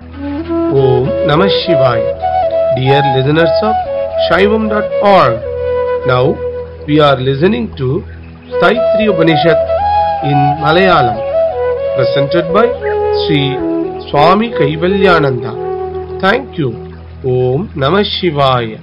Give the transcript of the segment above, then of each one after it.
Om Namah Shivaya. Dear listeners of Shaivam.org, now we are listening to Taittiriya Upanishad in Malayalam, presented by Sri Swami Kaivalyananda. Thank you. Om Namah Shivaya.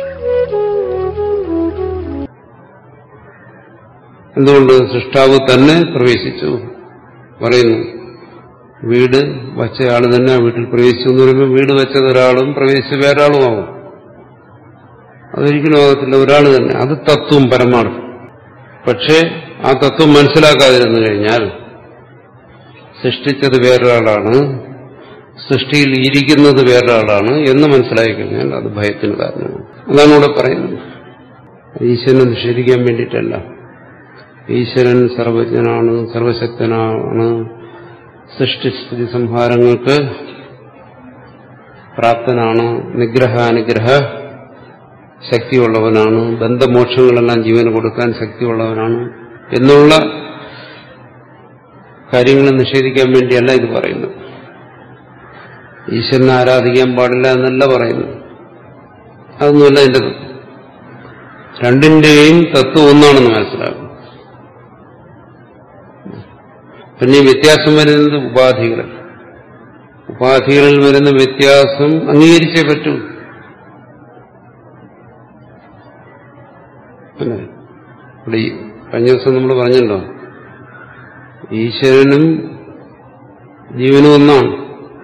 എന്തുകൊണ്ട് സൃഷ്ടാവ് തന്നെ പ്രവേശിച്ചു പറയുന്നു വീട് വച്ചയാൾ തന്നെ ആ വീട്ടിൽ പ്രവേശിച്ചു എന്ന് പറയുമ്പോൾ വീട് വെച്ചത് ഒരാളും പ്രവേശിച്ച വേറൊരാളും ആവും അതൊരിക്കലും ആകത്തില്ല ഒരാൾ തന്നെ അത് തത്വം പരമാർത്ഥം പക്ഷേ ആ തത്വം മനസ്സിലാക്കാതിരുന്നു കഴിഞ്ഞാൽ സൃഷ്ടിച്ചത് വേറൊരാളാണ് സൃഷ്ടിയിൽ ഇരിക്കുന്നത് വേറൊരാളാണ് എന്ന് മനസ്സിലാക്കി കഴിഞ്ഞാൽ അത് ഭയത്തിന് കാരണമാണ് അതാണ് ഇവിടെ പറയുന്നത് ഈശ്വരനെ നിഷേധിക്കാൻ വേണ്ടിയിട്ടല്ല ഈശ്വരൻ സർവജ്ഞനാണ് സർവശക്തനാണ് സൃഷ്ടിസ്ഥിതി സംഹാരങ്ങൾക്ക് പ്രാപ്തനാണ് നിഗ്രഹാനുഗ്രഹ ശക്തിയുള്ളവനാണ് ബന്ധമോക്ഷങ്ങളെല്ലാം ജീവന് കൊടുക്കാൻ ശക്തിയുള്ളവനാണ് എന്നുള്ള കാര്യങ്ങൾ നിഷേധിക്കാൻ വേണ്ടിയല്ല ഇത് പറയുന്നത് ഈശ്വരനെ ആരാധിക്കാൻ പാടില്ല എന്നല്ല പറയുന്നത് അതൊന്നുമല്ല എന്റെ തത്വം രണ്ടിന്റെയും തത്വം ഒന്നാണെന്ന് മനസ്സിലാക്കും പിന്നെ ഈ വ്യത്യാസം വരുന്നത് ഉപാധികൾ ഉപാധികളിൽ വരുന്ന വ്യത്യാസം അംഗീകരിച്ചേ പറ്റൂ അല്ലേ ഇവിടെ ഈ കഴിഞ്ഞ ദിവസം നമ്മൾ പറഞ്ഞല്ലോ ഈശ്വരനും ജീവനും ഒന്നാണ്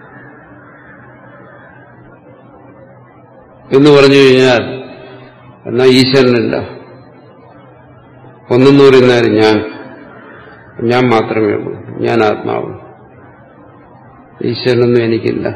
എന്ന് പറഞ്ഞു കഴിഞ്ഞാൽ എന്നാൽ ഈശ്വരനില്ല ഒന്നെന്ന് പറയുന്നവര് ഞാൻ ഞാൻ മാത്രമേ ഉള്ളൂ ഞാൻ ആത്മാവ് ഈശ്വരനൊന്നും എനിക്കില്ല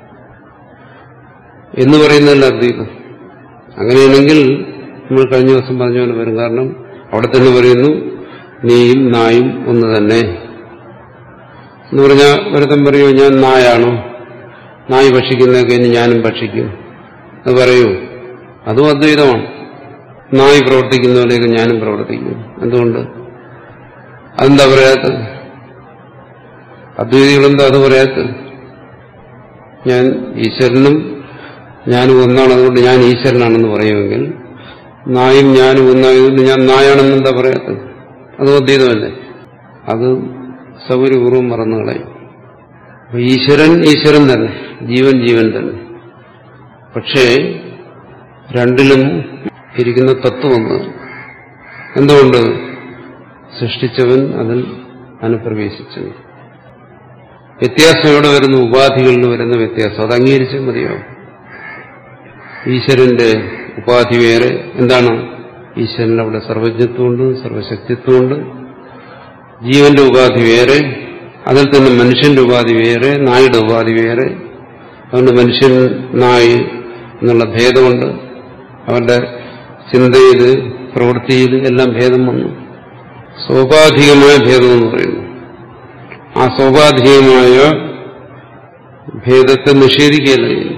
എന്ന് പറയുന്നതല്ല അദ്വൈതം അങ്ങനെയാണെങ്കിൽ നമ്മൾ കഴിഞ്ഞ ദിവസം പറഞ്ഞ പോലെ വരും കാരണം അവിടെ തന്നെ പറയുന്നു നീയും നായും ഒന്ന് തന്നെ എന്ന് പറഞ്ഞാൽ ഒരുത്തം പറയുമോ ഞാൻ നായാണോ നായി ഭക്ഷിക്കുന്നതൊക്കെ ഇനി ഞാനും ഭക്ഷിക്കും അത് പറയൂ അതും അദ്വൈതമാണ് നായി പ്രവർത്തിക്കുന്ന പോലെയൊക്കെ ഞാനും പ്രവർത്തിക്കും എന്തുകൊണ്ട് അതെന്താ പറയാത്തത് അദ്വൈതികളെന്താ അത് പറയാത്തത് ഞാൻ ഈശ്വരനും ഞാനും ഒന്നാണ് അതുകൊണ്ട് ഞാൻ ഈശ്വരനാണെന്ന് പറയുമെങ്കിൽ നായും ഞാനും ഒന്നായതുകൊണ്ട് ഞാൻ നായാണെന്ന് എന്താ പറയാത്തത് അത് അദ്വൈതമല്ലേ അത് സൗകര്യപൂർവ്വം മറന്നു കളയും അപ്പൊ ഈശ്വരൻ ഈശ്വരൻ തന്നെ ജീവൻ ജീവൻ തന്നെ പക്ഷേ രണ്ടിലും ഇരിക്കുന്ന തത്വം ഒന്ന് എന്തുകൊണ്ട് സൃഷ്ടിച്ചവൻ അതിൽ അനുപ്രവേശിച്ചു വ്യത്യാസം എവിടെ വരുന്നു ഉപാധികളിൽ വരുന്ന വ്യത്യാസം അത് അംഗീകരിച്ചാൽ മതിയാവും ഈശ്വരന്റെ ഉപാധി വേറെ എന്താണ് ഈശ്വരന്റെ അവിടെ സർവജ്ഞത്വമുണ്ട് സർവശക്തിത്വമുണ്ട് ജീവന്റെ ഉപാധി വേറെ അതിൽ തന്നെ മനുഷ്യന്റെ ഉപാധി വേറെ നായുടെ ഉപാധി വേറെ അതുകൊണ്ട് മനുഷ്യൻ നായി എന്നുള്ള ഭേദമുണ്ട് അവരുടെ ചിന്തയിൽ പ്രവൃത്തിയിൽ എല്ലാം ഭേദം വന്നു സ്വാഭാവികമായ ഭേദം എന്ന് പറയുന്നു ആ സ്വാഭാവികമായ ഭേദത്തെ നിഷേധിക്കുകയല്ല ചെയ്യുന്നു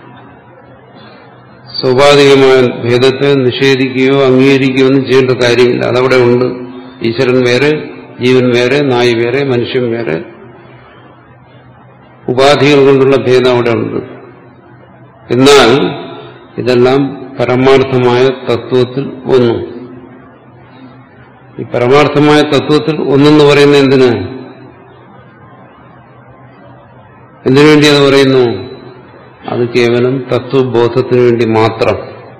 സ്വാഭാവികമായ ഭേദത്തെ നിഷേധിക്കുകയോ അംഗീകരിക്കുകയോ ഒന്നും ചെയ്യേണ്ട കാര്യമില്ല അതവിടെ ഉണ്ട് ഈശ്വരൻ വേറെ ജീവൻ വേറെ നായി വേറെ മനുഷ്യൻ വേറെ ഉപാധികൾ കൊണ്ടുള്ള ഭേദം അവിടെ ഉണ്ട് എന്നാൽ ഇതെല്ലാം പരമാർത്ഥമായ തത്വത്തിൽ ഒന്നും ഈ പരമാർത്ഥമായ തത്വത്തിൽ ഒന്നെന്ന് പറയുന്നത് എന്തിന് എന്തിനു വേണ്ടി അത് പറയുന്നു അത് കേവലം തത്വബോധത്തിനു വേണ്ടി മാത്രം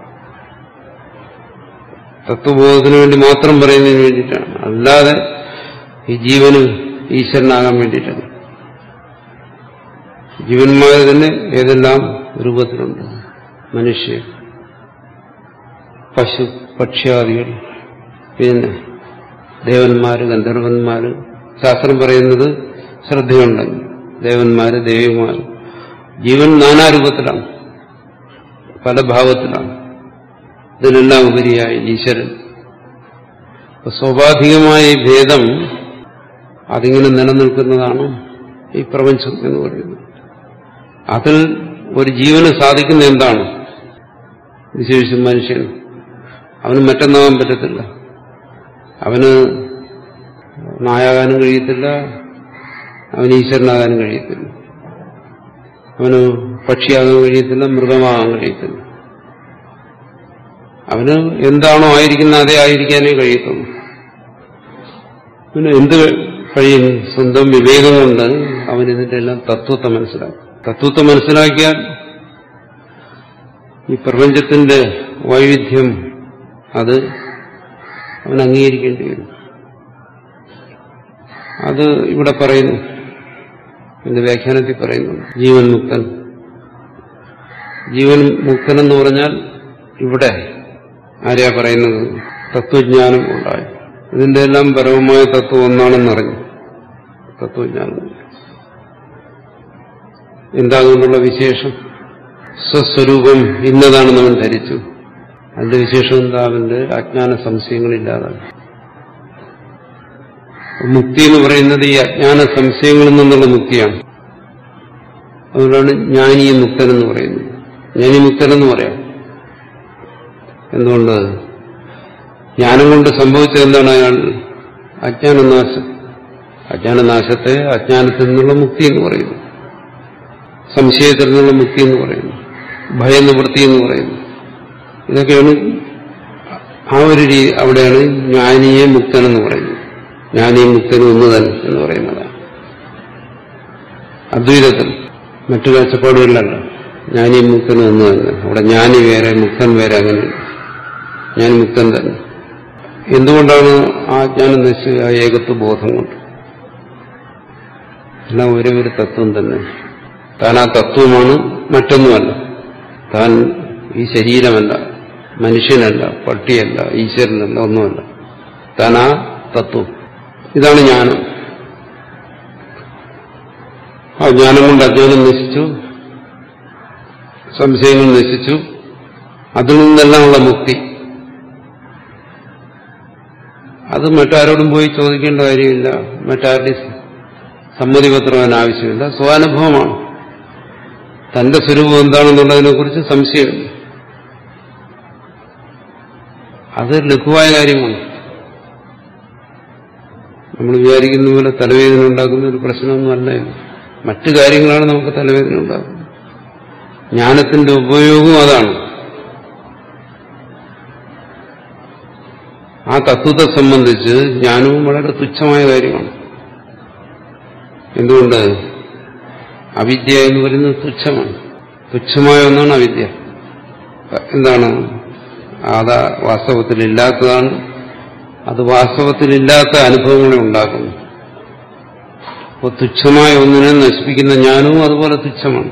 തത്വബോധത്തിന് വേണ്ടി മാത്രം പറയുന്നതിന് വേണ്ടിയിട്ടാണ് അല്ലാതെ ഈ ജീവന് ഈശ്വരനാകാൻ വേണ്ടിയിട്ടാണ് ജീവന്മാർ തന്നെ ഏതെല്ലാം രൂപത്തിലുണ്ട് മനുഷ്യ പശു പക്ഷ്യാദികൾ പിന്നെ ദേവന്മാര് ഗന്ധർവന്മാര് ശാസ്ത്രം പറയുന്നത് ശ്രദ്ധയുണ്ടെങ്കിൽ ദേവന്മാര് ദേവിമാര് ജീവൻ നാനാരൂപത്തിലാണ് പല ഭാവത്തിലാണ് ഇതിനെല്ലാം ഉപരിയായി ഈശ്വരൻ അപ്പൊ സ്വാഭാവികമായ ഈ ഭേദം അതിങ്ങനെ നിലനിൽക്കുന്നതാണ് ഈ പ്രപഞ്ചം എന്ന് പറയുന്നത് അതിൽ ഒരു ജീവന് സാധിക്കുന്ന എന്താണ് വിശേഷിച്ചും മനുഷ്യൻ അവന് മറ്റൊന്നാകാൻ പറ്റത്തില്ല അവന് നായാകാനും കഴിയത്തില്ല അവന് ഈശ്വരനാകാനും കഴിയത്തില്ല അവന് പക്ഷിയാകാൻ കഴിയത്തില്ല മൃഗമാകാൻ കഴിയത്തില്ല അവന് എന്താണോ ആയിരിക്കുന്ന അതേ ആയിരിക്കാനേ കഴിയത്തുള്ളൂ പിന്നെ എന്ത് കഴിയും സ്വന്തം വിവേകം കൊണ്ട് അവൻ ഇതിന്റെ എല്ലാം തത്വത്തെ മനസ്സിലാക്കും തത്വത്തെ മനസ്സിലാക്കിയാൽ ഈ പ്രപഞ്ചത്തിന്റെ വൈവിധ്യം അത് അവൻ അംഗീകരിക്കേണ്ടി വരും അത് ഇവിടെ പറയുന്നു എന്റെ വ്യാഖ്യാനത്തിൽ പറയുന്നു ജീവൻ മുക്തൻ ജീവൻ മുക്തൻ എന്ന് പറഞ്ഞാൽ ഇവിടെ ആരെയാ പറയുന്നത് തത്വജ്ഞാനം ഉണ്ടായി ഇതിന്റെ എല്ലാം പരമമായ തത്വം ഒന്നാണെന്നറിഞ്ഞു തത്വജ്ഞാനം എന്താകുന്നുള്ള വിശേഷം സ്വസ്വരൂപം ഇന്നതാണെന്ന് അവൻ ധരിച്ചു അതിന്റെ വിശേഷം എന്താ അവന്റെ അജ്ഞാന സംശയങ്ങളില്ലാതാണ് മുക്തി എന്ന് പറയുന്നത് ഈ അജ്ഞാന സംശയങ്ങളിൽ നിന്നുള്ള മുക്തിയാണ് അതുകൊണ്ടാണ് ജ്ഞാനീയ മുക്തൻ എന്ന് പറയുന്നത് ജ്ഞാനി മുക്തൻ എന്ന് പറയാം എന്തുകൊണ്ട് ജ്ഞാനം കൊണ്ട് സംഭവിച്ചത് എന്താണ് അയാൾ അജ്ഞാനനാശം അജ്ഞാനനാശത്തെ അജ്ഞാനത്തിൽ നിന്നുള്ള മുക്തി എന്ന് പറയുന്നു സംശയത്തിൽ നിന്നുള്ള മുക്തി എന്ന് പറയുന്നു ഭയനിവൃത്തി എന്ന് പറയുന്നു ഇതൊക്കെയാണ് ആ ഒരു രീതി അവിടെയാണ് ജ്ഞാനീയ മുക്തൻ എന്ന് പറയുന്നത് ജ്ഞാനിയും മുക്തനും ഒന്ന് തന്നെ എന്ന് പറയുന്നതാണ് അദ്വൈതത്തിൽ മറ്റു കാഴ്ചപ്പാടുകളിലല്ല ജ്ഞാനിയും മുക്തനും ഒന്ന് തന്നെ അവിടെ ജ്ഞാനി വേറെ മുക്തൻ വേറെ അങ്ങനെ ജ്ഞാനി മുക്തൻ തന്നെ എന്തുകൊണ്ടാണ് ആ ജ്ഞാനം നശിച്ച ആ ഏകത്വ ബോധം കൊണ്ട് എല്ലാം ഒരേ ഒരു തത്വം തന്നെ താൻ ആ തത്വമാണ് മറ്റൊന്നുമല്ല താൻ ഈ ശരീരമല്ല മനുഷ്യനല്ല പട്ടിയല്ല ഈശ്വരനല്ല ഒന്നുമല്ല താൻ ആ തത്വം ഇതാണ് ജ്ഞാനം ആ ജ്ഞാനം കൊണ്ട് അജ്ഞാനം നശിച്ചു സംശയങ്ങൾ നശിച്ചു അതിൽ നിന്നെല്ലാമുള്ള മുക്തി അത് മറ്റാരോടും പോയി ചോദിക്കേണ്ട കാര്യമില്ല മറ്റാരുടെയും സമ്മതിപത്രം അതിന് ആവശ്യമില്ല സ്വാനുഭവമാണ് തന്റെ സ്വരൂപം എന്താണെന്നുള്ളതിനെ കുറിച്ച് സംശയമില്ല അത് ലഘുവായ കാര്യമാണ് നമ്മൾ വിചാരിക്കുന്ന പോലെ തലവേദന ഉണ്ടാക്കുന്ന ഒരു പ്രശ്നമൊന്നുമല്ല ഇത് മറ്റു കാര്യങ്ങളാണ് നമുക്ക് തലവേദന ഉണ്ടാക്കുന്നത് ജ്ഞാനത്തിന്റെ ഉപയോഗം അതാണ് ആ തത്വത്തെ സംബന്ധിച്ച് ജ്ഞാനവും വളരെ തുച്ഛമായ കാര്യമാണ് എന്തുകൊണ്ട് അവിദ്യ എന്ന് പറയുന്നത് തുച്ഛമാണ് തുച്ഛമായ ഒന്നാണ് അവിദ്യ എന്താണ് അത് വാസ്തവത്തിലില്ലാത്തതാണ് അത് വാസ്തവത്തിലില്ലാത്ത അനുഭവങ്ങളെ ഉണ്ടാക്കുന്നു അപ്പോൾ തുച്ഛമായ ഒന്നിനെ നശിപ്പിക്കുന്ന ജ്ഞാനവും അതുപോലെ തുച്ഛമാണ്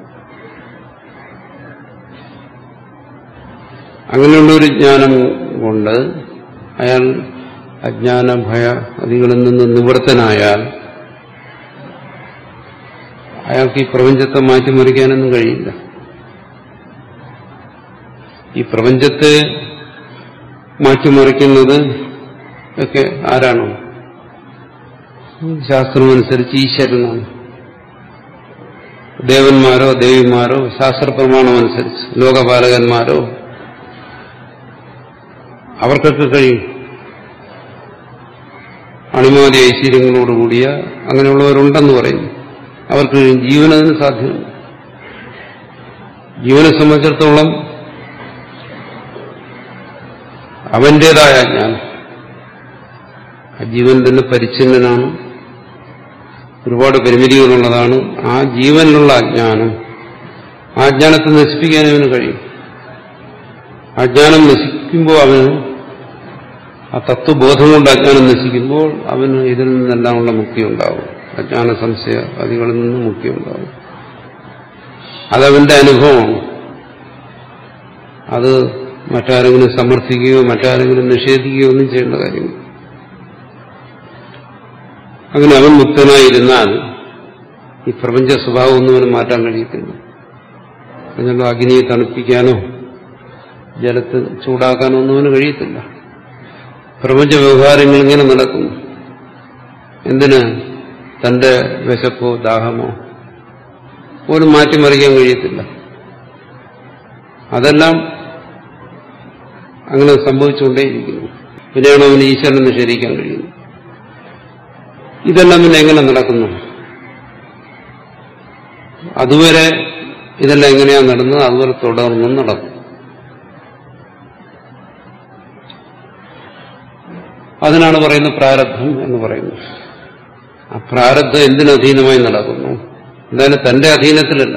അങ്ങനെയുള്ള ഒരു ജ്ഞാനം കൊണ്ട് അയാൾ അജ്ഞാന ഭയ അതികളിൽ നിന്ന് നിവൃത്തനായാൽ അയാൾക്ക് ഈ പ്രപഞ്ചത്തെ മാറ്റിമറിക്കാനൊന്നും കഴിയില്ല ഈ പ്രപഞ്ചത്തെ മാറ്റിമറിക്കുന്നത് ഒക്കെ ആരാണോ ശാസ്ത്രമനുസരിച്ച് ഈശ്വരനാണ് ദേവന്മാരോ ദേവിമാരോ ശാസ്ത്രപ്രമാണമനുസരിച്ച് ലോകപാലകന്മാരോ അവർക്കൊക്കെ കഴിയും അണിമാതി ഐശ്വര്യങ്ങളോടുകൂടിയ അങ്ങനെയുള്ളവരുണ്ടെന്ന് പറയുന്നു അവർക്ക് ജീവനതിന് സാധ്യമല്ല ജീവനെ സംബന്ധിച്ചിടത്തോളം അവന്റേതായ ജ്ഞാനം ആ ജീവൻ തന്നെ പരിച്ഛിന്നനാണ് ഒരുപാട് പരിമിതികളുള്ളതാണ് ആ ജീവനിലുള്ള അജ്ഞാനം ആ ജ്ഞാനത്തെ നശിപ്പിക്കാൻ അവന് കഴിയും അജ്ഞാനം നശിക്കുമ്പോൾ അവന് ആ തത്വബോധം കൊണ്ട് അജ്ഞാനം നശിക്കുമ്പോൾ അവന് ഇതിൽ നിന്നെല്ലാമുള്ള മുക്തി ഉണ്ടാവും അജ്ഞാന സംശയ അതികളിൽ നിന്ന് മുക്തി ഉണ്ടാവും അതവന്റെ അനുഭവമാണ് അത് മറ്റാരെങ്കിലും സമർത്ഥിക്കുകയോ മറ്റാരെങ്കിലും നിഷേധിക്കുകയോ ഒന്നും ചെയ്യേണ്ട കാര്യമില്ല അങ്ങനെ അവൻ മുക്തനായിരുന്നാൽ ഈ പ്രപഞ്ച സ്വഭാവം ഒന്നും അവന് മാറ്റാൻ കഴിയത്തില്ല എന്നുള്ള അഗ്നിയെ തണുപ്പിക്കാനോ ജലത്ത് ചൂടാക്കാനോ ഒന്നും അവന് കഴിയത്തില്ല പ്രപഞ്ച വ്യവഹാരങ്ങൾ ഇങ്ങനെ നടക്കുന്നു എന്തിന് തന്റെ വിശപ്പോ ദാഹമോ പോലും മാറ്റിമറിക്കാൻ കഴിയത്തില്ല അതെല്ലാം അങ്ങനെ സംഭവിച്ചുകൊണ്ടേയിരിക്കുന്നു പിന്നെയാണ് അവന് ഈശ്വരനെ നിഷേധിക്കാൻ കഴിയുന്നത് ഇതെല്ലാം പിന്നെ എങ്ങനെ നടക്കുന്നു അതുവരെ ഇതെല്ലാം എങ്ങനെയാ നടന്നത് അതുപോലെ തുടർന്നും നടക്കും അതിനാണ് പറയുന്നത് പ്രാരബ്ധം എന്ന് പറയുന്നത് ആ പ്രാരബ്ധം എന്തിനധീനമായി നടക്കുന്നു എന്തായാലും തന്റെ അധീനത്തിലല്ല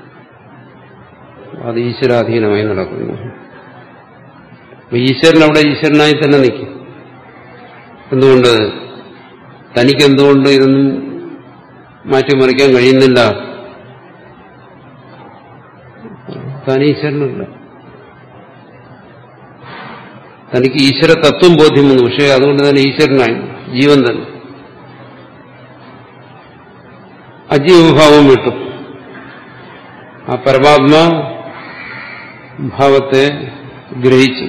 അത് ഈശ്വരാധീനമായി നടക്കുന്നു അപ്പൊ ഈശ്വരൻ അവിടെ ഈശ്വരനായി തന്നെ നിൽക്കും എന്തുകൊണ്ട് തനിക്ക് എന്തുകൊണ്ട് ഇതൊന്നും മാറ്റിമറിക്കാൻ കഴിയുന്നില്ല താൻ ഈശ്വരനല്ല തനിക്ക് ഈശ്വര തത്വം ബോധ്യം വന്നു പക്ഷേ അതുകൊണ്ട് തന്നെ ഈശ്വരനായി ജീവൻ തന്നെ അജീവഭാവം വിട്ടു ആ പരമാത്മാ ഭാവത്തെ ഗ്രഹിച്ചു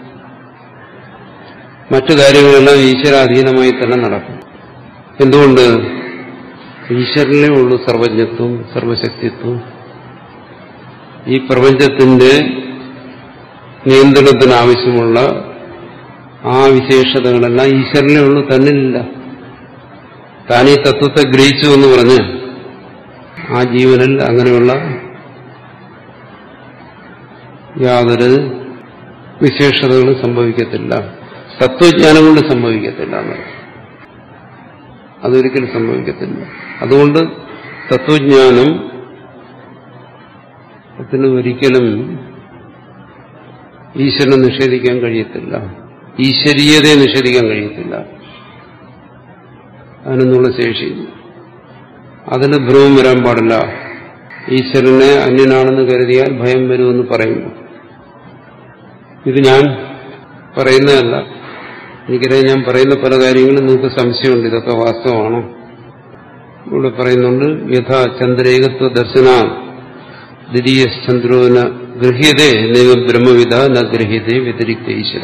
മറ്റു കാര്യങ്ങളെല്ലാം ഈശ്വരാധീനമായി തന്നെ നടക്കും എന്തുകൊണ്ട് ഈശ്വരനേ ഉള്ളൂ സർവജ്ഞത്വം സർവശക്തിത്വം ഈ പ്രപഞ്ചത്തിന്റെ നിയന്ത്രണത്തിന് ആവശ്യമുള്ള ആ വിശേഷതകളെല്ലാം ഈശ്വരനേ ഉള്ളൂ തന്നിലില്ല താൻ ഈ തത്വത്തെ ഗ്രഹിച്ചു എന്ന് പറഞ്ഞ് ആ ജീവനിൽ അങ്ങനെയുള്ള യാതൊരു വിശേഷതകളും സംഭവിക്കത്തില്ല തത്വജ്ഞാനം കൊണ്ട് സംഭവിക്കത്തില്ല എന്നർത്ഥം അതൊരിക്കലും സംഭവിക്കത്തില്ല അതുകൊണ്ട് തത്വജ്ഞാനം ത്തിന് ഒരിക്കലും ഈശ്വരനെ നിഷേധിക്കാൻ കഴിയത്തില്ല ഈശ്വരീയതയെ നിഷേധിക്കാൻ കഴിയത്തില്ല അതിനൊന്നുള്ള ശേഷി അതിന് ഭ്രമം വരാൻ പാടില്ല ഈശ്വരനെ അന്യനാണെന്ന് കരുതിയാൽ ഭയം വരുമെന്ന് പറയുന്നു ഇത് ഞാൻ പറയുന്നതല്ല എനിക്കറിയാം ഞാൻ പറയുന്ന പല കാര്യങ്ങളും നിങ്ങൾക്ക് സംശയമുണ്ട് ഇതൊക്കെ വാസ്തവമാണോ ഇവിടെ പറയുന്നുണ്ട് യഥാ ചന്ദ്രേകത്വ ദർശന ദ്വിതീയ ചന്ദ്രോന ഗൃഹ്യതേ നൈവ ബ്രഹ്മവിധ ന ഗൃഹ്യതേ വ്യതിരിക്ത ഈശ്വര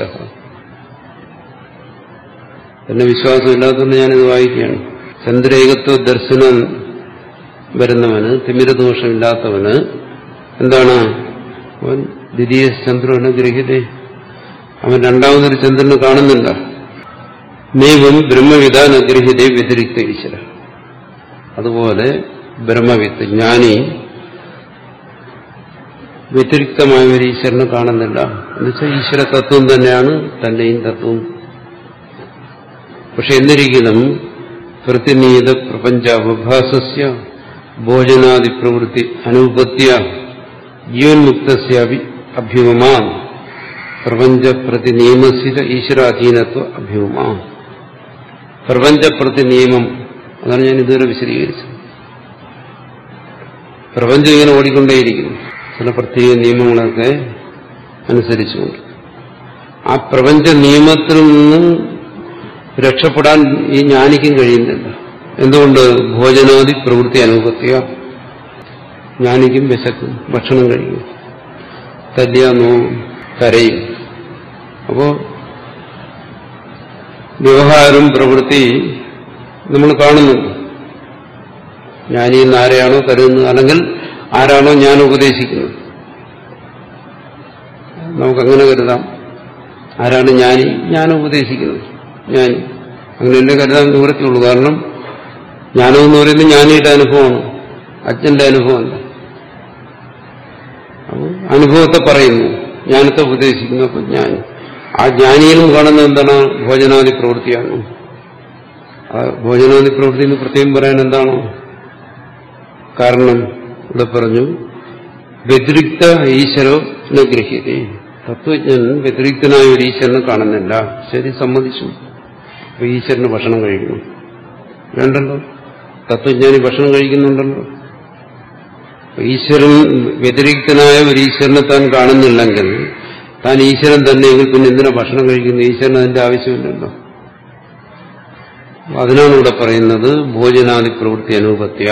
എന്നെ വിശ്വാസമില്ലാത്തതുകൊണ്ട് ഞാനിത് വായിക്കുകയാണ് ചന്ദ്രേകത്വ ദർശനം വരുന്നവന് തിമിരദോഷമില്ലാത്തവന് എന്താണ് അവൻ ദ്വിതീയ ചന്ദ്രനെ ഗ്രഹിതേ അവൻ രണ്ടാമതൊരു ചന്ദ്രനെ കാണുന്നില്ല നൈവം ബ്രഹ്മവിധ നഗ്രഹിതേ വ്യതിരിക്ത ഈശ്വര അതുപോലെ ബ്രഹ്മവിത്ത് ജ്ഞാനി വ്യതിരിക്തമായ ഒരു ഈശ്വരനെ കാണുന്നില്ല എന്നുവെച്ചാൽ ഈശ്വര തത്വം തന്നെയാണ് തന്റെയും തത്വം പക്ഷെ എന്നിരിക്കലും പ്രതിനീത പ്രപഞ്ചാവഭാസസ്യ ഭോജനാദി പ്രവൃത്തി അനുപത്യ ജീവൻമുക്തസ്യാപി അഭ്യുമമാ പ്രപഞ്ചപ്രതി നിയമസ്ഥിത ഈശ്വരാധീനത്വ അഭ്യുമമാ പ്രപഞ്ചപ്രതി നിയമം അതാണ് ഞാൻ ഇതുവരെ വിശദീകരിച്ചത് പ്രപഞ്ചം ഇങ്ങനെ ഓടിക്കൊണ്ടേയിരിക്കുന്നു ചില പ്രത്യേക നിയമങ്ങളൊക്കെ അനുസരിച്ചുകൊണ്ട് ആ പ്രപഞ്ച നിയമത്തിൽ നിന്നും രക്ഷപ്പെടാൻ ഈ ജ്ഞാനിക്കും കഴിയുന്നില്ല എന്തുകൊണ്ട് ഭോജനാദി പ്രവൃത്തി അനുഭവത്തിയ ജ്ഞാനിക്കും വിശക്കും ഭക്ഷണം കഴിക്കും തല്ലിയ നോവും കരയും അപ്പോ വ്യവഹാരം പ്രവൃത്തി നമ്മൾ കാണുന്നുണ്ട് ജ്ഞാനി എന്ന് ആരെയാണോ കരുതുന്നത് അല്ലെങ്കിൽ ആരാണോ ഞാൻ ഉപദേശിക്കുന്നത് നമുക്കങ്ങനെ കരുതാം ആരാണ് ജ്ഞാനി ഞാൻ ഉപദേശിക്കുന്നത് ഞാൻ അങ്ങനെയല്ലേ കരുതാൻ നിവൃത്തിയുള്ളൂ കാരണം ജ്ഞാനം എന്ന് പറയുന്നത് ജ്ഞാനിയുടെ അനുഭവമാണ് അച്ഛന്റെ അനുഭവമല്ല അപ്പോൾ അനുഭവത്തെ പറയുന്നു ജ്ഞാനത്തെ ഉപദേശിക്കുന്നു അപ്പൊ ജ്ഞാനി ആ ജ്ഞാനിയിലും കാണുന്നത് എന്താണ് ഭോജനാദി പ്രവൃത്തിയാണ് ആ ഭോജനാദി പ്രവൃത്തി എന്ന് പ്രത്യേകം പറയാൻ എന്താണോ കാരണം ഇവിടെ പറഞ്ഞു വ്യതിരിക്ത ഈശ്വരോ ഗ്രഹ്യതേ തത്വജ്ഞൻ വ്യതിരിക്തനായ ഒരു ഈശ്വരനെ കാണുന്നില്ല ശരി സമ്മതിച്ചു അപ്പൊ ഈശ്വരന് ഭക്ഷണം കഴിക്കണം വേണ്ടല്ലോ തത്വജ്ഞാനി ഭക്ഷണം കഴിക്കുന്നുണ്ടല്ലോ ഈശ്വരൻ വ്യതിരിക്തനായ ഒരു ഈശ്വരനെ താൻ കാണുന്നില്ലെങ്കിൽ താൻ ഈശ്വരൻ തന്നെയെങ്കിൽ പിന്നെ എന്തിനാ ഭക്ഷണം കഴിക്കുന്നത് ഈശ്വരൻ അതിന്റെ ആവശ്യമില്ലല്ലോ അതിനാണ് ഇവിടെ പറയുന്നത് ഭോജനാദി പ്രവൃത്തി അനുപത്യ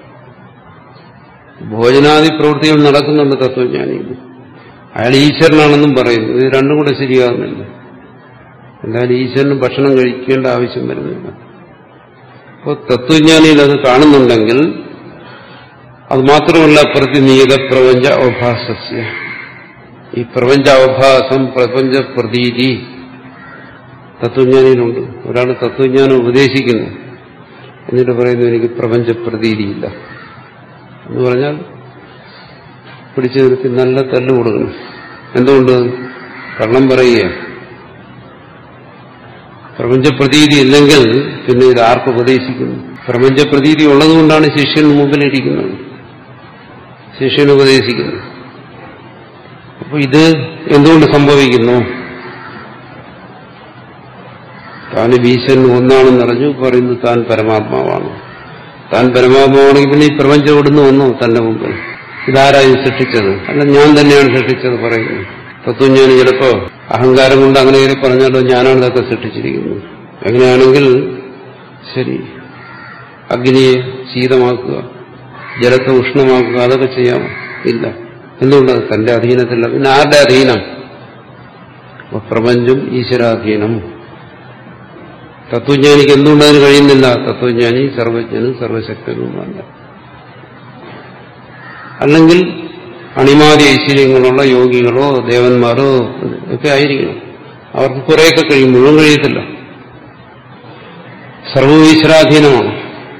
ഭോജനാദി പ്രവൃത്തികൾ നടക്കുന്നുണ്ട് തത്വജ്ഞാനിയിൽ അയാൾ ഈശ്വരനാണെന്നും പറയുന്നു ഇത് രണ്ടും കൂടെ ശരിയാകുന്നില്ല എന്തായാലും ഈശ്വരന് ഭക്ഷണം കഴിക്കേണ്ട ആവശ്യം വരുന്നില്ല അപ്പോൾ തത്വജ്ഞാനിയിൽ അത് കാണുന്നുണ്ടെങ്കിൽ അത് മാത്രമല്ല പ്രതിനിയത പ്രപഞ്ച അവഭാസസ്യ ഈ പ്രപഞ്ച അവഭാസം പ്രപഞ്ച പ്രതീതി തത്വജ്ഞാനിയിലുണ്ട് ഒരാൾ തത്വജ്ഞാനം ഉപദേശിക്കുന്നു എന്നിട്ട് പറയുന്നു എനിക്ക് പ്രപഞ്ച പ്രതീതിയില്ല എന്ന് പറഞ്ഞാൽ പിടിച്ചു നിർത്തി നല്ല തല്ല് കൊടുക്കണം എന്തുകൊണ്ട് കള്ളം പറയുക പ്രപഞ്ചപ്രതീതി ഇല്ലെങ്കിൽ പിന്നെ ഇത് ആർക്ക് ഉപദേശിക്കുന്നു പ്രപഞ്ചപ്രതീതി ഉള്ളതുകൊണ്ടാണ് ശിഷ്യൻ മുമ്പിലിരിക്കുന്നത് ശിഷ്യൻ ഉപദേശിക്കുന്നു അപ്പൊ ഇത് എന്തുകൊണ്ട് സംഭവിക്കുന്നു താൻ ഈശ്വരൻ ഒന്നാണെന്നറിഞ്ഞു പറയുന്നു താൻ പരമാത്മാവാണ് താൻ പരമാത്മാവാണെങ്കിൽ പിന്നെ ഈ പ്രപഞ്ചം ഇവിടുന്ന് വന്നു തന്റെ മുമ്പിൽ ഇതാരായി സൃഷ്ടിച്ചത് അല്ല ഞാൻ തന്നെയാണ് സൃഷ്ടിച്ചത് പറയുന്നു തത്വജ്ഞാനി ചിലപ്പോ അഹങ്കാരം കൊണ്ട് അങ്ങനെ കയറി പറഞ്ഞാലോ ഞാനാണ് ഇതൊക്കെ സൃഷ്ടിച്ചിരിക്കുന്നത് എങ്ങനെയാണെങ്കിൽ ശരി അഗ്നിയെ ശീതമാക്കുക ജലത്തെ ഉഷ്ണമാക്കുക അതൊക്കെ ചെയ്യാമോ ഇല്ല എന്തുകൊണ്ടത് തന്റെ അധീനത്തില്ല പിന്നെ ആരുടെ അധീനം അപ്പൊ പ്രപഞ്ചം ഈശ്വരാധീനം തത്വജ്ഞാനിക്ക് എന്തുകൊണ്ട് അതിന് കഴിയുന്നില്ല തത്വജ്ഞാനി സർവജ്ഞനും സർവശക്തനുമല്ല അല്ലെങ്കിൽ അണിമാതി ഐശ്വര്യങ്ങളുള്ള യോഗികളോ ദേവന്മാരോ ഒക്കെ ആയിരിക്കണം അവർക്ക് കുറേയൊക്കെ കഴിയും മുഴുവൻ കഴിയത്തില്ല സർവീശ്വരാധീനമാണ്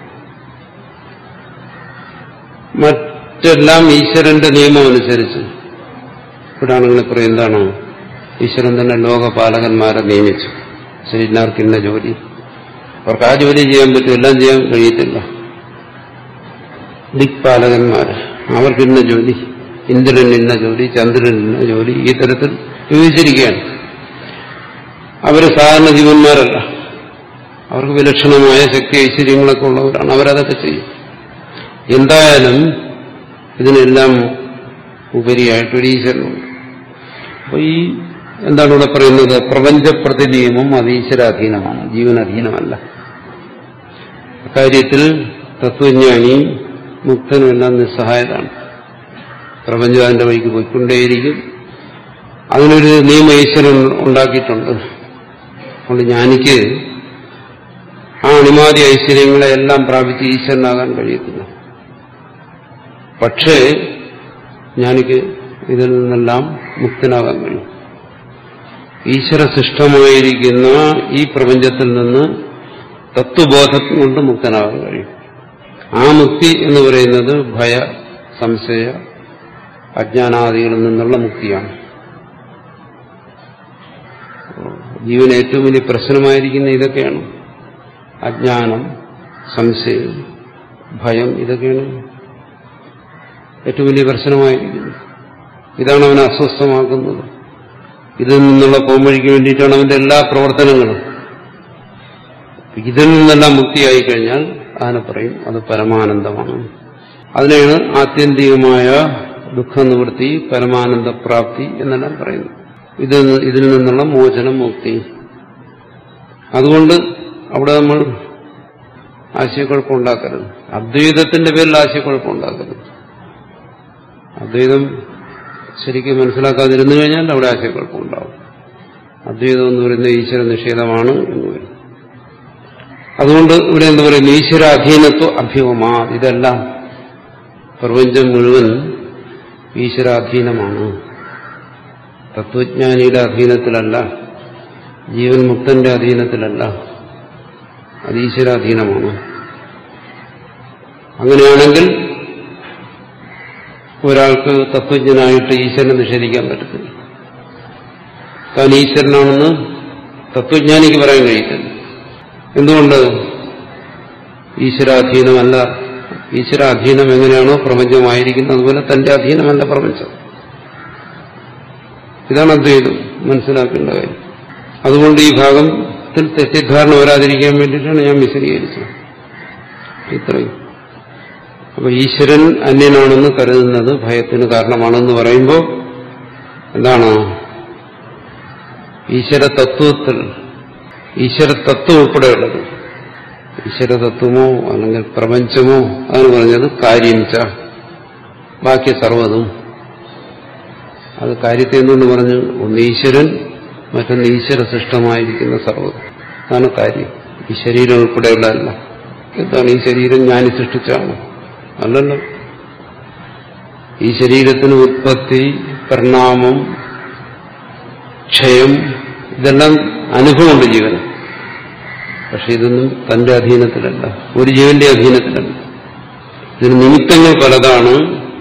മറ്റെല്ലാം ഈശ്വരന്റെ നിയമം അനുസരിച്ച് ഇവിടാണെങ്കിൽ പറയും എന്താണ് ഈശ്വരൻ തന്നെ ലോകപാലകന്മാരെ നിയമിച്ചു ശരി എല്ലാവർക്കും ഇന്ന ജോലി അവർക്ക് ആ ജോലി ചെയ്യാൻ പറ്റും എല്ലാം ചെയ്യാൻ കഴിയത്തില്ല ദിക്പാലകന്മാര് അവർക്ക് ഇന്ന ജോലി ഇന്ദ്രൻ ഇന്ന ജോലി ചന്ദ്രൻ ഇന്ന ജോലി ഈ തരത്തിൽ വിഭജിച്ചിരിക്കുകയാണ് അവര് സാധാരണ ജീവന്മാരല്ല അവർക്ക് വിലക്ഷണമായ ശക്തി ഐശ്വര്യങ്ങളൊക്കെ ഉള്ളവരാണ് അവരതൊക്കെ ചെയ്യും എന്തായാലും ഇതിനെല്ലാം ഉപരിയായിട്ടൊരു ഈശ്വരനുണ്ട് അപ്പൊ ഈ എന്താണ് ഇവിടെ പറയുന്നത് പ്രപഞ്ച പ്രതിനിയമം അത് ഈശ്വരാധീനമാണ് ജീവനധീനമല്ല അക്കാര്യത്തിൽ തത്വജ്ഞാനിയും മുക്തനുമെല്ലാം നിസ്സഹായതാണ് പ്രപഞ്ചം അതിന്റെ വഴിക്ക് പോയിക്കൊണ്ടേയിരിക്കും അതിനൊരു നിയമ ഈശ്വരൻ ഉണ്ടാക്കിയിട്ടുണ്ട് അതുകൊണ്ട് ജ്ഞാനിക്ക് ആ അണിമാതി ഐശ്വര്യങ്ങളെ എല്ലാം പ്രാപിച്ച് ഈശ്വരനാകാൻ കഴിയത്തില്ല പക്ഷേ ജ്ഞാനിക്ക് ഇതിൽ നിന്നെല്ലാം മുക്തനാകാൻ കഴിയും ഈശ്വര സൃഷ്ടമായിരിക്കുന്ന ഈ പ്രപഞ്ചത്തിൽ നിന്ന് തത്വബോധം കൊണ്ട് മുക്തനാകാൻ കഴിയും ആ മുക്തി എന്ന് പറയുന്നത് ഭയ സംശയ അജ്ഞാനാദികളിൽ നിന്നുള്ള മുക്തിയാണ് ജീവന് ഏറ്റവും വലിയ പ്രശ്നമായിരിക്കുന്ന ഇതൊക്കെയാണ് അജ്ഞാനം സംശയം ഭയം ഇതൊക്കെയാണ് ഏറ്റവും വലിയ പ്രശ്നമായിരിക്കുന്നത് ഇതാണ് അവനെ അസ്വസ്ഥമാക്കുന്നത് ഇതിൽ നിന്നുള്ള പോംവഴിക്ക് വേണ്ടിയിട്ടാണ് അവന്റെ എല്ലാ പ്രവർത്തനങ്ങളും ഇതിൽ നിന്നെല്ലാം മുക്തിയായി കഴിഞ്ഞാൽ അതിനെ പറയും അത് പരമാനന്ദമാണ് അതിനെയാണ് ആത്യന്തികമായ ദുഃഖനിവൃത്തി പരമാനന്ദപ്രാപ്തി എന്നെല്ലാം പറയുന്നു ഇത് ഇതിൽ നിന്നുള്ള മോചനം മുക്തി അതുകൊണ്ട് അവിടെ നമ്മൾ ആശയക്കുഴപ്പമുണ്ടാക്കരുത് അദ്വൈതത്തിന്റെ പേരിൽ ആശയക്കുഴപ്പമുണ്ടാക്കരുത് അദ്വൈതം ശരിക്കും മനസ്സിലാക്കാതിരുന്നു കഴിഞ്ഞാൽ അവിടെ ആശയക്കുഴപ്പമുണ്ടാവും അദ്വൈതം എന്ന് പറയുന്നത് ഈശ്വര നിഷേധമാണ് എന്ന് പറയും അതുകൊണ്ട് ഇവിടെ എന്താ പറയുന്നത് ഈശ്വര അധീനത്വ അഭ്യൂഹമാ ഇതെല്ലാം പ്രപഞ്ചം മുഴുവൻ ഈശ്വരാധീനമാണ് തത്വജ്ഞാനിയുടെ അധീനത്തിലല്ല ജീവൻ മുക്തന്റെ അധീനത്തിലല്ല അത് ഈശ്വരാധീനമാണ് അങ്ങനെയാണെങ്കിൽ ഒരാൾക്ക് തത്വജ്ഞനായിട്ട് ഈശ്വരനെ നിഷേധിക്കാൻ പറ്റത്തില്ല താൻ ഈശ്വരനാണെന്ന് തത്വജ്ഞാനിക്ക് പറയാൻ കഴിയത്തില്ല എന്തുകൊണ്ട് ഈശ്വരാധീനമല്ല ഈശ്വരാധീനം എങ്ങനെയാണോ പ്രപഞ്ചമായിരിക്കുന്നത് അതുപോലെ തന്റെ അധീനമല്ല പ്രപഞ്ചം ഇതാണ് അദ്വൈതം മനസ്സിലാക്കേണ്ട കാര്യം അതുകൊണ്ട് ഈ ഭാഗത്തിൽ തെറ്റിദ്ധാരണ വരാതിരിക്കാൻ വേണ്ടിയിട്ടാണ് ഞാൻ വിശദീകരിച്ചത് ഇത്രയും അപ്പൊ ഈശ്വരൻ അന്യനാണെന്ന് കരുതുന്നത് ഭയത്തിന് കാരണമാണെന്ന് പറയുമ്പോൾ എന്താണ് ഈശ്വര തത്വത്തിൽ ഈശ്വര തത്വം ഉൾപ്പെടെയുള്ളത് ഈശ്വര തത്വമോ അല്ലെങ്കിൽ പ്രപഞ്ചമോ അതാണ് പറഞ്ഞത് കാര്യം ച ബാക്കി സർവ്വതും അത് കാര്യത്തെ എന്തുകൊണ്ട് പറഞ്ഞു ഒന്ന് ഈശ്വരൻ മറ്റൊന്ന് ഈശ്വര സൃഷ്ടമായിരിക്കുന്ന സർവ്വതും അതാണ് കാര്യം ഈ ശരീരം ഉൾപ്പെടെയുള്ളതല്ല എന്താണ് ഈ ശരീരം ഞാൻ സൃഷ്ടിച്ചാണ് അല്ലല്ലോ ഈ ശരീരത്തിന് ഉത്പത്തി പരിണാമം ക്ഷയം ഇതെല്ലാം അനുഭവമുണ്ട് ജീവന് പക്ഷെ ഇതൊന്നും തന്റെ അധീനത്തിലല്ല ഒരു ജീവന്റെ അധീനത്തിലല്ല ഇതിന് നിമിത്തങ്ങൾ പലതാണ്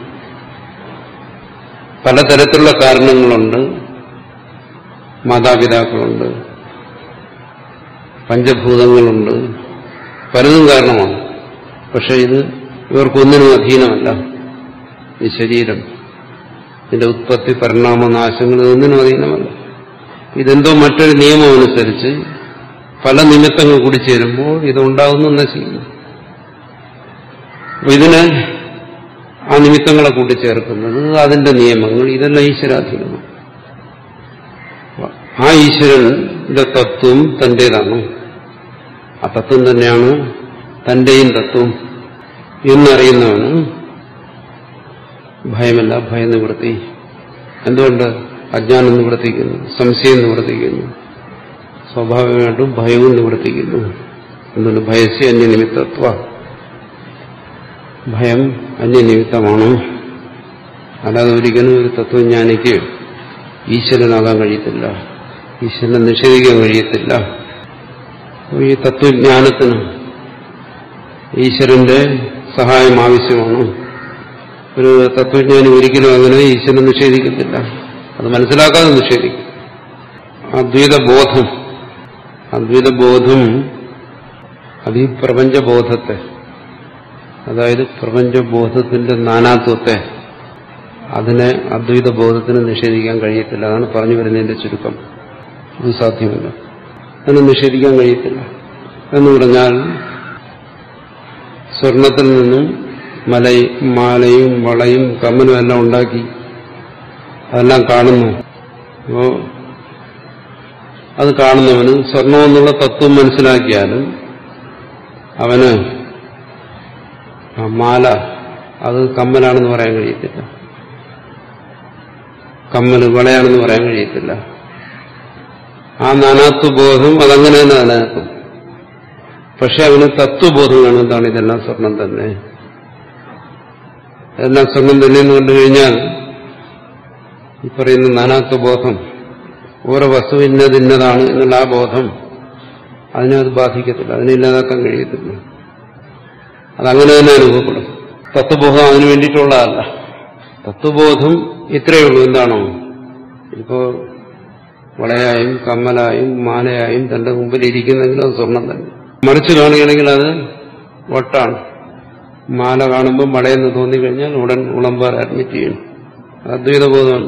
പലതരത്തിലുള്ള കാരണങ്ങളുണ്ട് മാതാപിതാക്കളുണ്ട് പഞ്ചഭൂതങ്ങളുണ്ട് പലതും കാരണമാണ് പക്ഷെ ഇത് ഇവർക്കൊന്നിനും അധീനമല്ല ഈ ശരീരം ഇതിന്റെ ഉത്പത്തി പരിണാമ നാശങ്ങൾ ഇതൊന്നിനും അധീനമല്ല ഇതെന്തോ മറ്റൊരു നിയമം അനുസരിച്ച് പല നിമിത്തങ്ങൾ കൂടി ചേരുമ്പോൾ ഇതുണ്ടാകുന്നു നശിക്കുന്നു അപ്പൊ ഇതിന് ആ നിമിത്തങ്ങളെ കൂട്ടിച്ചേർക്കുന്നത് അതിന്റെ നിയമങ്ങൾ ഇതെല്ലാം ഈശ്വരാധീനമാണ് ആ ഈശ്വരന്റെ തത്വം തന്റേതാണ് ആ തത്വം തന്നെയാണ് തന്റെയും തത്വം എന്നറിയുന്നവന് ഭയമല്ല ഭയം നിവൃത്തി എന്തുകൊണ്ട് അജ്ഞാനം നിവർത്തിക്കുന്നു സംശയം നിവർത്തിക്കുന്നു സ്വാഭാവികമായിട്ടും ഭയവും നിവർത്തിക്കുന്നു എന്തുകൊണ്ട് ഭയസ്യ അന്യനിമിത്തത്വ ഭയം അന്യനിമിത്തമാണ് അല്ലാതെ ഒരിക്കലും ഒരു തത്വജ്ഞാനിക്ക് ഈശ്വരനാകാൻ കഴിയത്തില്ല ഈശ്വരനെ നിഷേധിക്കാൻ കഴിയത്തില്ല ഈ തത്വജ്ഞാനത്തിന് ഈശ്വരന്റെ സഹായം ആവശ്യമാണ് ഒരു തത്വജ്ഞാനി ഒരിക്കലും അങ്ങനെ ഈശ്വരനെ നിഷേധിക്കത്തില്ല അത് മനസ്സിലാക്കാതെ നിഷേധിക്കും അദ്വൈത ബോധം അദ്വൈത ബോധം അത് ഈ പ്രപഞ്ചബോധത്തെ അതായത് പ്രപഞ്ചബോധത്തിന്റെ നാനാത്വത്തെ അതിനെ അദ്വൈത ബോധത്തിന് നിഷേധിക്കാൻ കഴിയത്തില്ല അതാണ് പറഞ്ഞു വരുന്നതിന്റെ ചുരുക്കം അത് സാധ്യമല്ല അതിനെ നിഷേധിക്കാൻ കഴിയത്തില്ല എന്ന് പറഞ്ഞാൽ സ്വർണത്തിൽ നിന്നും മലയും മാലയും വളയും കമ്മലും എല്ലാം ഉണ്ടാക്കി അതെല്ലാം കാണുന്നു അപ്പോ അത് കാണുന്നവന് സ്വർണമെന്നുള്ള തത്വം മനസ്സിലാക്കിയാലും അവന് ആ മാല അത് കമ്മലാണെന്ന് പറയാൻ കഴിയത്തില്ല കമ്മൽ വളയാണെന്ന് പറയാൻ കഴിയത്തില്ല ആ നാനാത്വബോധം അതങ്ങനെ തന്നെ നിലനിൽക്കും പക്ഷെ അവന് തത്വബോധം കാണും എന്താണ് ഇതെല്ലാം സ്വർണം തന്നെ ഇതെല്ലാം സ്വർണം തന്നെ എന്ന് കണ്ടു കഴിഞ്ഞാൽ ഈ പറയുന്ന നാനാത്വബോധം ഓരോ വസ്തു ഇന്നത് ഇന്നതാണ് എന്നുള്ള ആ ബോധം അതിനെ അത് ബാധിക്കത്തില്ല അതിനെ ഇല്ലാതാക്കാൻ കഴിയത്തില്ല അതങ്ങനെ തന്നെ അനുഭവപ്പെടും തത്വബോധം അതിനു വേണ്ടിയിട്ടുള്ളതല്ല തത്വബോധം ഇത്രയേ ഉള്ളൂ എന്താണോ ഇപ്പോ വളയായും കമ്മലായും മാലയായും തന്റെ മുമ്പിൽ ഇരിക്കുന്നെങ്കിൽ അത് സ്വർണം തന്നെ മറിച്ച് കാണുകയാണെങ്കിൽ അത് വട്ടാണ് മാല കാണുമ്പോൾ മളയെന്ന് തോന്നിക്കഴിഞ്ഞാൽ ഉടൻ ഉളമ്പാർ അഡ്മിറ്റ് ചെയ്യണം അദ്വൈതബോധമാണ്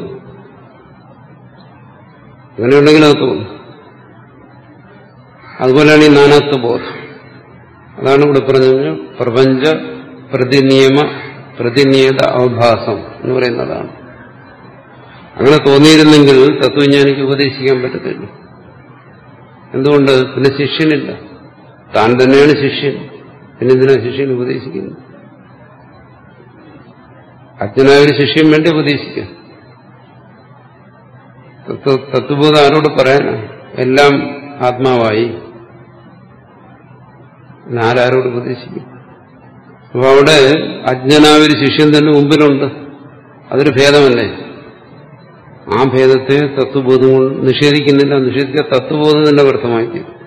അങ്ങനെയുണ്ടെങ്കിൽ അത് തോന്നും അതുപോലെയാണ് ഈ നാനാത്വ ബോധം അതാണ് ഇവിടെ പറഞ്ഞത് പ്രപഞ്ച പ്രതിനിയമ പ്രതിനിയത അവഭാസം എന്ന് പറയുന്നതാണ് അങ്ങനെ തോന്നിയിരുന്നെങ്കിൽ തത്വജ്ഞാനിക്ക് ഉപദേശിക്കാൻ പറ്റത്തില്ല എന്തുകൊണ്ട് പിന്നെ ശിഷ്യനില്ല താൻ തന്നെയാണ് ശിഷ്യൻ പിന്നെ എന്തിനാ ശിഷ്യൻ ഉപദേശിക്കുന്നത് അജ്ഞനായ ഒരു ശിഷ്യൻ വേണ്ടി ഉപദേശിക്കാം തത്വബോധം ആരോട് പറയാനാ എല്ലാം ആത്മാവായി ആരാരോട് ഉപദേശിക്കും അപ്പൊ അവിടെ അജ്ഞനായ ഒരു ശിഷ്യൻ തന്നെ മുമ്പിലുണ്ട് അതൊരു ഭേദമല്ലേ ആ ഭേദത്തെ തത്വബോധം കൊണ്ട് നിഷേധിക്കുന്നില്ല നിഷേധിച്ച തത്വബോധം തന്നെ വ്യർത്ഥമാക്കി